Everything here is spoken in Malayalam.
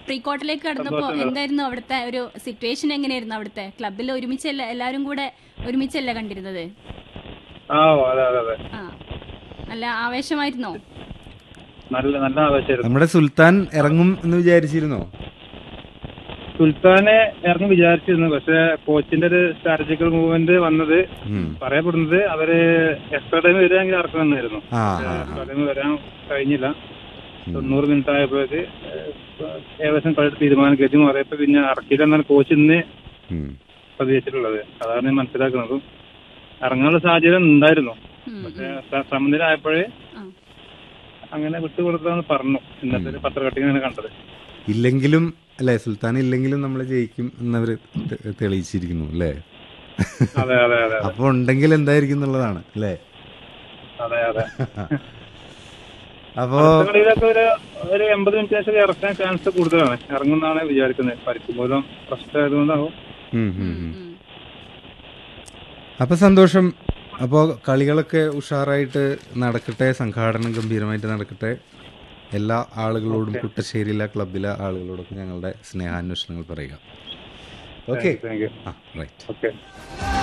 പ്രീ ക്വാർട്ടറിലേക്ക് കടന്നപ്പോ എന്തായിരുന്നു അവിടുത്തെ ഒരു സിറ്റുവേഷൻ എങ്ങനെയായിരുന്നു അവിടുത്തെ ക്ലബിൽ ഒരുമിച്ചല്ല എല്ലാരും കൂടെ ഒരുമിച്ചല്ല കണ്ടിരുന്നത് ആ ഓ, അതെ അതെ അതെ ആ നല്ല ആവേശമായിരുന്നോ നല്ല നല്ല ആവശ്യമായിരുന്നു നമ്മുടെ സുൽത്താൻ ഇറങ്ങും എന്ന് വിചാരിച്ചിരുന്നോ സുൽത്താനെ ഇറങ്ങി വിചാരിച്ചിരുന്നു പക്ഷെ കോച്ചിന്റെ ഒരു സ്ട്രാറ്റജിക്കൽ മൂവ്മെന്റ് വന്നത് ഉം. പറയപ്പെടുന്നത് അവര് എക്സ്ട്രാ ടൈം വരികയാണെങ്കിൽ ഇറക്കണമെന്നായിരുന്നു ആ പക്ഷേ ആ, ആ. എക്സ്ട്രാ ടൈം വരാൻ കഴിഞ്ഞില്ല ഉം. തൊണ്ണൂറ് മിനിറ്റ് ആയപ്പോഴേക്ക് ഏഹ്, ഏകദേശം കളി തീരുമാനം ഗതി മാറിയപ്പോ പിന്നെ ഇറക്കിയില്ല എന്നാണ് കോച്ച് ഇന്ന് ഉം. പ്രതീക്ഷിച്ചിട്ടുള്ളത് അതാണ് ഞാൻ മനസ്സിലാക്കുന്നത് ഇറങ്ങാനുള്ള സാധ്യത ഉണ്ടായിരുന്നു ഉം, പക്ഷെ ഉം. സ- സമനില ആയപ്പോഴേ ആ. അങ്ങനെ വിട്ടുകൊടുത്താന്ന് പറഞ്ഞു ഇന്നത്തെ ഒരു പത്രക്കട്ടിങ്ങനെ കണ്ടത് ഇല്ലെങ്കിലും അല്ലെ സുൽത്താൻ ഇല്ലെങ്കിലും നമ്മൾ ജയിക്കും എന്നവര് തെ- തെളിയിച്ചിരിക്കുന്നു അല്ലേ അതെ അതെ അതെ അതെ അപ്പൊ ഉണ്ടെങ്കിൽ എന്തായിരിക്കും എന്നുള്ളതാണ് അല്ലേ അതെ അതെ അപ്പോ അടുത്ത കളിയിലൊക്കെ ഒരു ഒരു എൺപത് മിനിറ്റ് ശേഷം ഇറക്കാൻ ചാൻസ് കൂടുതലാണ് ഇറങ്ങുന്നാണ് വിചാരിക്കുന്നത് പരിക്ക് മൂലം പ്രശ്നമായതുകൊണ്ടാവും ഉം, ഉം, ഉം, ഉം. ഉം. അപ്പൊ സന്തോഷം അപ്പോ കളികളൊക്കെ ഉഷാറായിട്ട് നടക്കട്ടെ സംഘാടനം ഗംഭീരമായിട്ട് നടക്കട്ടെ എല്ലാ ആളുകളോടും കുട്ടശ്ശേരിയിലെ ക്ലബിലെ ആളുകളോടൊക്കെ ഞങ്ങളുടെ സ്നേഹാന്വേഷണങ്ങൾ പറയുക okay thank you ah right okay